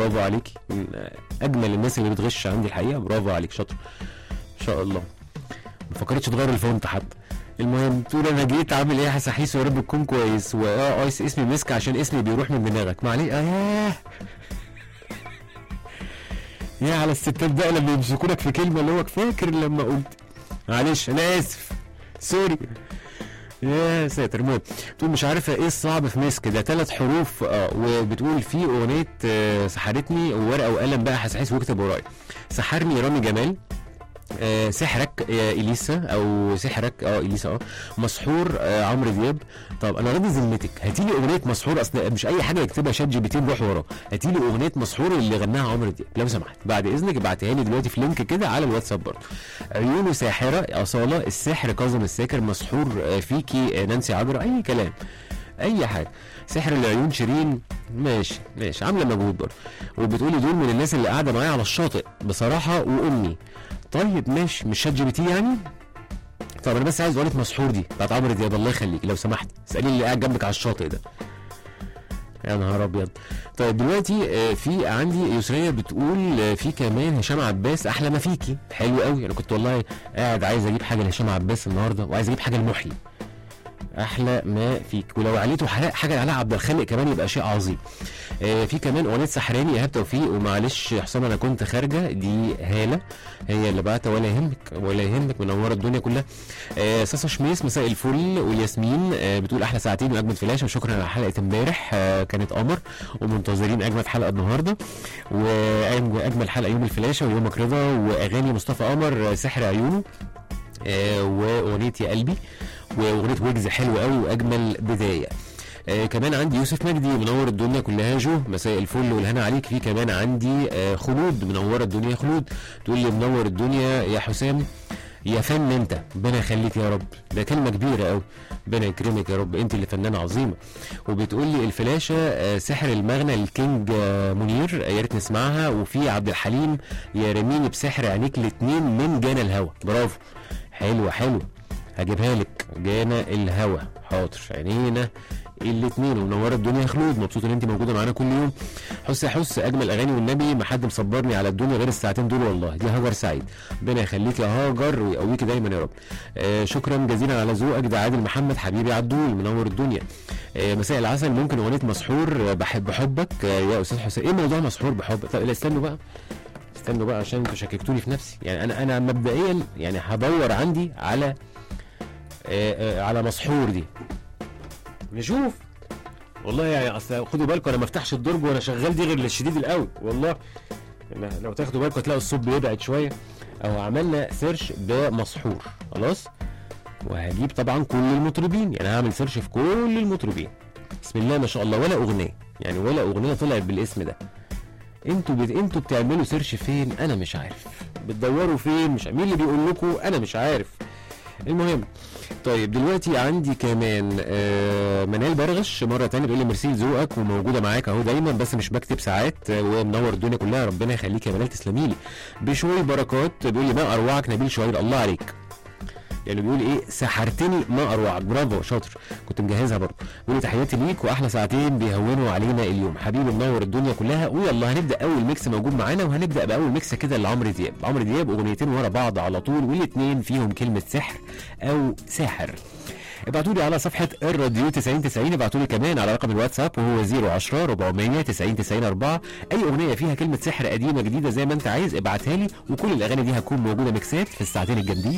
برافو عليكي من اجمل الناس اللي بتغش عندي الحقيقه برافو عليك شاطر ان شاء الله ما فكرتش تغير الفونت حتى المهم تقول انا جيت عامل ايه يا حساحيس ويا رب تكون كويس واه ايس اسمي مسك عشان اسمي بيروح من دماغك معلش آه ياه يا على الستات بقى لما يمسكونك في كلمه اللي هو فاكر لما قلت معلش انا اسف سوري يا ساتر المهم بتقول مش عارفه ايه الصعب في مسك ده ثلاث حروف اه وبتقول في اغنيه آه، سحرتني وورقه وقلم بقى حسحس واكتب ورايا سحرني رامي جمال آه سحرك آه اليسا او سحرك اه اليسا اه مسحور آه عمرو دياب طب انا راضي ذمتك هاتي لي اغنيه مسحور اصل مش اي حاجه يكتبها شات جي بي تي نروح وراه هاتي لي اغنيه مسحور اللي غناها عمرو دياب لو سمحت بعد اذنك ابعتيها لي دلوقتي في لينك كده على الواتساب برضه عيونه ساحره اصاله السحر كاظم الساكر مسحور آه فيكي آه نانسي عجرة اي كلام اي حاجه سحر العيون شيرين ماشي ماشي عامله مجهود برضه وبتقولي دول من الناس اللي قاعده معايا على الشاطئ بصراحه وامي طيب ماشي مش شات جي بي تي يعني طب انا بس عايز اغنيه مسحور دي بتاعت عمرو دياب الله يخليك لو سمحت اسالي اللي قاعد جنبك على الشاطئ ده يا نهار ابيض طيب دلوقتي آه، في عندي يسريه بتقول آه، في كمان هشام عباس احلى ما فيكي حلو قوي انا كنت والله قاعد عايز اجيب حاجه لهشام عباس النهارده وعايز اجيب حاجه لمحيي احلى ما فيك ولو عليته حلق حاجه على عبد الخالق كمان يبقى شيء عظيم آه في كمان اغنيه سحراني ايهاب توفيق ومعلش يا حسام انا كنت خارجه دي هاله هي اللي بعتها ولا يهمك ولا يهمك منوره الدنيا كلها آه ساسا شميس مساء الفل والياسمين آه بتقول احلى ساعتين واجمد فلاشه وشكرا على حلقه امبارح آه كانت قمر ومنتظرين اجمد حلقه النهارده واجمل حلقه يوم الفلاشه ويومك رضا واغاني مصطفى قمر آه، سحر عيونه آه واغنيه يا قلبي واغنيه ويجز حلوه قوي واجمل بدايه آه كمان عندي يوسف مجدي منور الدنيا كلها جو مساء الفل والهنا عليك في كمان عندي آه خلود منوره الدنيا خلود تقول لي منور الدنيا يا حسام يا فن انت ربنا يخليك يا رب ده كلمه كبيره قوي ربنا يكرمك يا رب انت اللي فنانه عظيمه وبتقول لي الفلاشه آه، سحر المغنى الكينج آه، منير آه، يا ريت نسمعها وفي عبد الحليم يا رميني بسحر عينيك الاتنين من جانا الهوى برافو حلوه حلوه هجيبها لك جانا الهوى حاضر عينينا الاثنين ومنوره الدنيا يا خلود مبسوط ان انت موجوده معانا كل يوم حس يا حس اجمل اغاني والنبي ما حد مصبرني على الدنيا غير الساعتين دول والله دي هاجر سعيد ربنا يخليك يا هاجر ويقويك دايما يا رب آه شكرا جزيلا على ذوقك ده عادل محمد حبيبي عدول منور الدنيا آه مساء العسل ممكن اغنيه مسحور آه، بحب حبك آه يا استاذ حسين ايه موضوع مسحور بحبك طب لا استنوا بقى استنوا بقى عشان انتوا شككتوني في نفسي يعني انا انا مبدئيا يعني هدور عندي على آه، آه، على مسحور دي نشوف والله يعني اصل خدوا بالكم انا ما افتحش الدرج وانا شغال دي غير للشديد القوي والله أنا لو تاخدوا بالكم هتلاقوا الصوت بيبعد شويه او عملنا سيرش بمسحور خلاص وهجيب طبعا كل المطربين يعني هعمل سيرش في كل المطربين بسم الله ما شاء الله ولا اغنيه يعني ولا اغنيه طلعت بالاسم ده انتوا بت... انتوا بتعملوا سيرش فين انا مش عارف بتدوروا فين مش مين اللي بيقول لكم انا مش عارف المهم طيب دلوقتي عندي كمان آه منال برغش مره تانية بيقول لي ميرسي لذوقك وموجوده معاك اهو دايما بس مش بكتب ساعات آه، ومنور الدنيا كلها ربنا يخليك يا منال تسلمي لي بشوي بركات بيقول لي ما اروعك نبيل شوير الله عليك يعني بيقول ايه سحرتني ما اروعك برافو شاطر كنت مجهزها برضه بيقول لي تحياتي ليك واحلى ساعتين بيهونوا علينا اليوم حبيبي منور الدنيا كلها ويلا هنبدا اول ميكس موجود معانا وهنبدا باول ميكس كده لعمرو دياب عمرو دياب اغنيتين ورا بعض على طول والاثنين فيهم كلمه سحر او ساحر ابعتوا لي على صفحه الراديو 9090 ابعتوا لي كمان على رقم الواتساب وهو 010 400 90 90 4 اي اغنيه فيها كلمه سحر قديمه جديده زي ما انت عايز ابعتها لي وكل الاغاني دي هتكون موجوده ميكسات في الساعتين الجامدين